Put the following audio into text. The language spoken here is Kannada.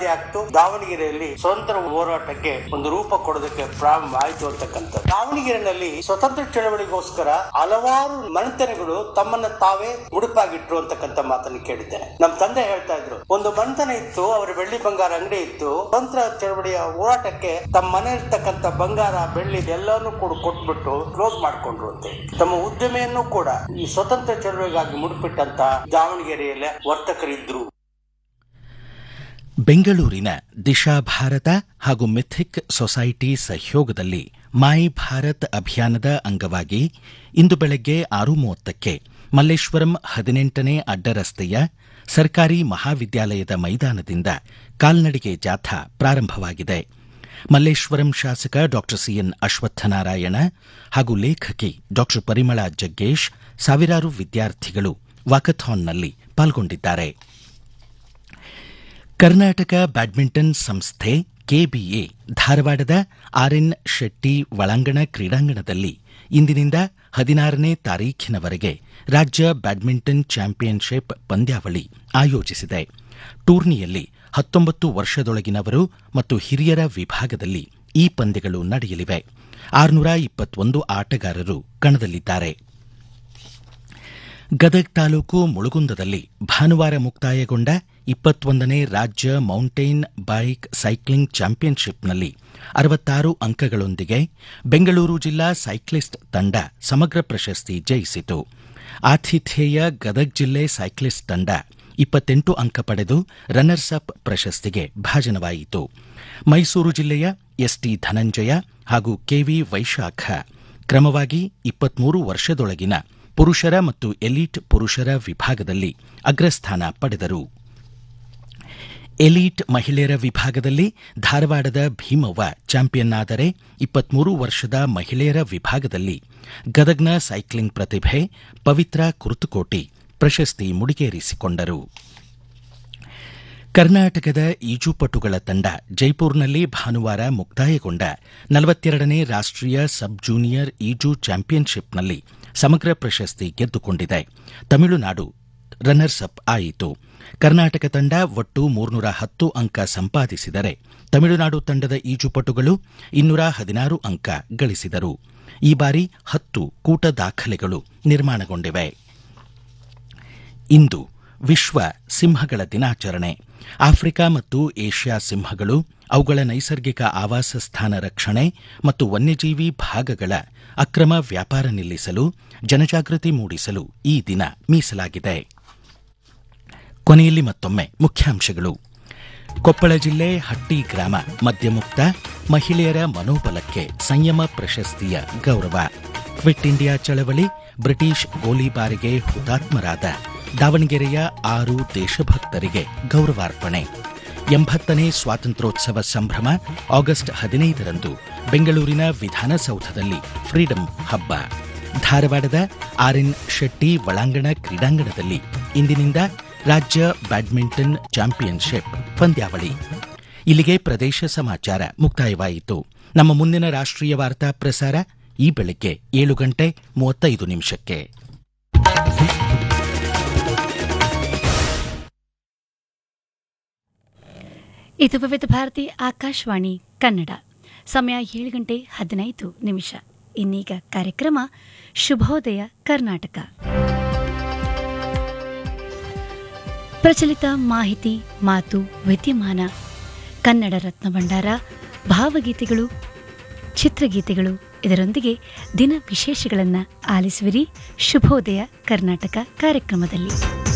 ಸಾಧ್ಯ ಆಗ್ತು ದಾವಣಗೆರೆಯಲ್ಲಿ ಸ್ವತಂತ್ರ ಹೋರಾಟಕ್ಕೆ ಒಂದು ರೂಪ ಕೊಡೋದಕ್ಕೆ ಪ್ರಾರಂಭ ಆಯ್ತು ಅಂತಕ್ಕಂಥ ದಾವಣಗೆರೆಯಲ್ಲಿ ಸ್ವತಂತ್ರ ಚಳವಳಿಗೋಸ್ಕರ ಹಲವಾರು ಮನೆತನಗಳು ತಮ್ಮನ್ನ ತಾವೇ ಮುಡುಪಾಗಿಟ್ರು ಅಂತಕ್ಕಂಥ ಮಾತನ್ನು ಕೇಳಿದ್ದೇನೆ ನಮ್ಮ ತಂದೆ ಹೇಳ್ತಾ ಇದ್ರು ಒಂದು ಮನೆತನ ಇತ್ತು ಅವರ ಬೆಳ್ಳಿ ಬಂಗಾರ ಅಂಗಡಿ ಇತ್ತು ಸ್ವತಂತ್ರ ಚಳವಳಿಯ ಹೋರಾಟಕ್ಕೆ ತಮ್ಮ ಮನೆ ಇರ್ತಕ್ಕಂಥ ಬಂಗಾರ ಬೆಳ್ಳಿ ಎಲ್ಲಾನು ಕೂಡ ಕೊಟ್ಬಿಟ್ಟು ಕ್ಲೋಸ್ ಮಾಡ್ಕೊಂಡ್ರು ಅಂತೆ ತಮ್ಮ ಉದ್ಯಮೆಯನ್ನು ಕೂಡ ಈ ಸ್ವತಂತ್ರ ಚಳವಳಿಗಾಗಿ ಮುಡುಪಿಟ್ಟಂತ ದಾವಣಗೆರೆಯಲ್ಲಿ ವರ್ತಕರಿದ್ರು ಬೆಂಗಳೂರಿನ ದಿಶಾ ಭಾರತ ಹಾಗೂ ಮಿಥಿಕ್ ಸೊಸೈಟಿ ಸಹಯೋಗದಲ್ಲಿ ಮೈ ಭಾರತ್ ಅಭಿಯಾನದ ಅಂಗವಾಗಿ ಇಂದು ಬೆಳಗ್ಗೆ ಆರು ಮೂವತ್ತಕ್ಕೆ ಮಲ್ಲೇಶ್ವರಂ ಹದಿನೆಂಟನೇ ಅಡ್ಡರಸ್ತೆಯ ಸರ್ಕಾರಿ ಮಹಾವಿದ್ಯಾಲಯದ ಮೈದಾನದಿಂದ ಕಾಲ್ನಡಿಗೆ ಜಾಥಾ ಪ್ರಾರಂಭವಾಗಿದೆ ಮಲ್ಲೇಶ್ವರಂ ಶಾಸಕ ಡಾ ಸಿಎನ್ ಅಶ್ವತ್ಥನಾರಾಯಣ ಹಾಗೂ ಲೇಖಕಿ ಡಾ ಪರಿಮಳಾ ಜಗ್ಗೇಶ್ ಸಾವಿರಾರು ವಿದ್ಯಾರ್ಥಿಗಳು ವಾಕಥಾನ್ನಲ್ಲಿ ಪಾಲ್ಗೊಂಡಿದ್ದಾರೆ ಕರ್ನಾಟಕ ಬ್ಯಾಡ್ಮಿಂಟನ್ ಸಂಸ್ಥೆ ಕೆಬಿಎ ಧಾರವಾಡದ ಆರ್ಎನ್ ಶೆಟ್ಟಿ ಒಳಾಂಗಣ ಕ್ರೀಡಾಂಗಣದಲ್ಲಿ ಇಂದಿನಿಂದ ಹದಿನಾರನೇ ತಾರೀಖಿನವರೆಗೆ ರಾಜ್ಯ ಬ್ಯಾಡ್ಮಿಂಟನ್ ಚಾಂಪಿಯನ್ಶಿಪ್ ಪಂದ್ಯಾವಳಿ ಆಯೋಜಿಸಿದೆ ಟೂರ್ನಿಯಲ್ಲಿ ಹತ್ತೊಂಬತ್ತು ವರ್ಷದೊಳಗಿನವರು ಮತ್ತು ಹಿರಿಯರ ವಿಭಾಗದಲ್ಲಿ ಈ ಪಂದ್ಯಗಳು ನಡೆಯಲಿವೆ ಆರುನೂರ ಇಪ್ಪತ್ತೊಂದು ಆಟಗಾರರು ಕಣದಲ್ಲಿದ್ದಾರೆ ಗದಗ್ ತಾಲೂಕು ಮುಳುಗುಂದದಲ್ಲಿ ಭಾನುವಾರ ಮುಕ್ತಾಯಗೊಂಡ ಇಪ್ಪತ್ತೊಂದನೇ ರಾಜ್ಯ ಮೌಂಟೇನ್ ಬೈಕ್ ಸೈಕ್ಲಿಂಗ್ ಚಾಂಪಿಯನ್ಶಿಪ್ನಲ್ಲಿ ಅರವತ್ತಾರು ಅಂಕಗಳೊಂದಿಗೆ ಬೆಂಗಳೂರು ಜಿಲ್ಲಾ ಸೈಕ್ಲಿಸ್ಟ್ ತಂಡ ಸಮಗ್ರ ಪ್ರಶಸ್ತಿ ಜಯಿಸಿತು ಆತಿಥೇಯ ಗದಗ್ ಜಿಲ್ಲೆ ಸೈಕ್ಲಿಸ್ಟ್ ತಂಡ ಇಪ್ಪತ್ತೆಂಟು ಅಂಕ ಪಡೆದು ರನ್ನರ್ಸ್ ಅಪ್ ಪ್ರಶಸ್ತಿಗೆ ಭಾಜನವಾಯಿತು ಮೈಸೂರು ಜಿಲ್ಲೆಯ ಎಸ್ಟಿ ಧನಂಜಯ ಹಾಗೂ ಕೆವಿ ವೈಶಾಖ ಕ್ರಮವಾಗಿ ಇಪ್ಪತ್ಮೂರು ವರ್ಷದೊಳಗಿನ ಪುರುಷರ ಮತ್ತು ಎಲೀಟ್ ಪುರುಷರ ವಿಭಾಗದಲ್ಲಿ ಅಗ್ರಸ್ಥಾನ ಪಡೆದರು ಎಲೀಟ್ ಮಹಿಳೆಯರ ವಿಭಾಗದಲ್ಲಿ ಧಾರವಾಡದ ಭೀಮವ್ವ ಚಾಂಪಿಯನ್ ಆದರೆ ಇಪ್ಪತ್ಮೂರು ವರ್ಷದ ಮಹಿಳೆಯರ ವಿಭಾಗದಲ್ಲಿ ಗದಗ್ನ ಸೈಕ್ಲಿಂಗ್ ಪ್ರತಿಭೆ ಪವಿತ್ರ ಕುರುತುಕೋಟಿ ಪ್ರಶಸ್ತಿ ಮುಡಿಗೇರಿಸಿಕೊಂಡರು ಕರ್ನಾಟಕದ ಈಜುಪಟುಗಳ ತಂಡ ಜೈಪುರ್ನಲ್ಲಿ ಭಾನುವಾರ ಮುಕ್ತಾಯಗೊಂಡ ನಲವತ್ತೆರಡನೇ ರಾಷ್ಟೀಯ ಸಬ್ ಜೂನಿಯರ್ ಈಜು ಚಾಂಪಿಯನ್ಶಿಪ್ನಲ್ಲಿ ಸಮಗ್ರ ಪ್ರಶಸ್ತಿ ಗೆದ್ದುಕೊಂಡಿದೆ ತಮಿಳುನಾಡು ರನ್ನರ್ಸ್ ಅಪ್ ಆಯಿತು ಕರ್ನಾಟಕ ತಂಡ ಒಟ್ಟು ಮೂರ್ನೂರ ಹತ್ತು ಅಂಕ ಸಂಪಾದಿಸಿದರೆ ತಮಿಳುನಾಡು ತಂಡದ ಈಜುಪಟುಗಳು ಇನ್ನೂರ ಹದಿನಾರು ಅಂಕ ಗಳಿಸಿದರು ಈ ಬಾರಿ ಹತ್ತು ಕೂಟ ದಾಖಲೆಗಳು ನಿರ್ಮಾಣಗೊಂಡಿವೆ ಇಂದು ವಿಶ್ವ ಸಿಂಹಗಳ ದಿನಾಚರಣೆ ಆಫ್ರಿಕಾ ಮತ್ತು ಏಷ್ಯಾ ಸಿಂಹಗಳು ಅವುಗಳ ನೈಸರ್ಗಿಕ ಆವಾಸ ಸ್ಥಾನ ರಕ್ಷಣೆ ಮತ್ತು ವನ್ಯಜೀವಿ ಭಾಗಗಳ ಅಕ್ರಮ ವ್ಯಾಪಾರ ನಿಲ್ಲಿಸಲು ಜನಜಾಗೃತಿ ಮೂಡಿಸಲು ಈ ದಿನ ಮೀಸಲಾಗಿದೆ ಕೊನೆಯಲ್ಲಿ ಮತ್ತೊಮ್ಮೆ ಮುಖ್ಯಾಂಶಗಳು ಕೊಪ್ಪಳ ಜಿಲ್ಲೆ ಹಟ್ಟಿ ಗ್ರಾಮ ಮದ್ಯಮುಕ್ತ ಮಹಿಳೆಯರ ಮನೋಬಲಕ್ಕೆ ಸಂಯಮ ಪ್ರಶಸ್ತಿಯ ಗೌರವ ಕ್ವಿಟ್ ಇಂಡಿಯಾ ಚಳವಳಿ ಬ್ರಿಟಿಷ್ ಗೋಲಿಬಾರಿಗೆ ಹುತಾತ್ಮರಾದ ದಾವಣಗೆರೆಯ ಆರು ದೇಶಭಕ್ತರಿಗೆ ಗೌರವಾರ್ಪಣೆ ಎಂಬತ್ತನೇ ಸ್ವಾತಂತ್ರ್ಯೋತ್ಸವ ಸಂಭ್ರಮ ಆಗಸ್ಟ್ ಹದಿನೈದರಂದು ಬೆಂಗಳೂರಿನ ವಿಧಾನಸೌಧದಲ್ಲಿ ಫ್ರೀಡಂ ಹಬ್ಬ ಧಾರವಾಡದ ಆರ್ಎನ್ ಶೆಟ್ಟಿ ಒಳಾಂಗಣ ಕ್ರೀಡಾಂಗಣದಲ್ಲಿ ಇಂದಿನಿಂದ ರಾಜ್ಯ ಬ್ಯಾಡ್ಮಿಂಟನ್ ಚಾಂಪಿಯನ್ಶಿಪ್ ಪಂದ್ಯಾವಳಿ ಇಲ್ಲಿಗೆ ಪ್ರದೇಶ ಸಮಾಚಾರ ಮುಕ್ತಾಯವಾಯಿತು ನಮ್ಮ ಮುಂದಿನ ರಾಷ್ಟ್ರೀಯ ವಾರ್ತಾ ಪ್ರಸಾರ ಈ ಬೆಳಗ್ಗೆ ಏಳು ಗಂಟೆ ಮೂವತ್ತೈದು ನಿಮಿಷಕ್ಕೆ ಇದು ವಿವಿಧ ಭಾರತಿ ಆಕಾಶವಾಣಿ ಕನ್ನಡ ಸಮಯ ಏಳು ಗಂಟೆ ಹದಿನೈದು ನಿಮಿಷ ಇನ್ನೀಗ ಕಾರ್ಯಕ್ರಮ ಶುಭೋದಯ ಕರ್ನಾಟಕ ಪ್ರಚಲಿತ ಮಾಹಿತಿ ಮಾತು ವಿದ್ಯಮಾನ ಕನ್ನಡ ರತ್ನ ಭಂಡಾರ ಭಾವಗೀತೆಗಳು ಚಿತ್ರಗೀತೆಗಳು ಇದರೊಂದಿಗೆ ದಿನ ವಿಶೇಷಗಳನ್ನು ಆಲಿಸುವಿರಿ ಶುಭೋದಯ ಕರ್ನಾಟಕ ಕಾರ್ಯಕ್ರಮದಲ್ಲಿ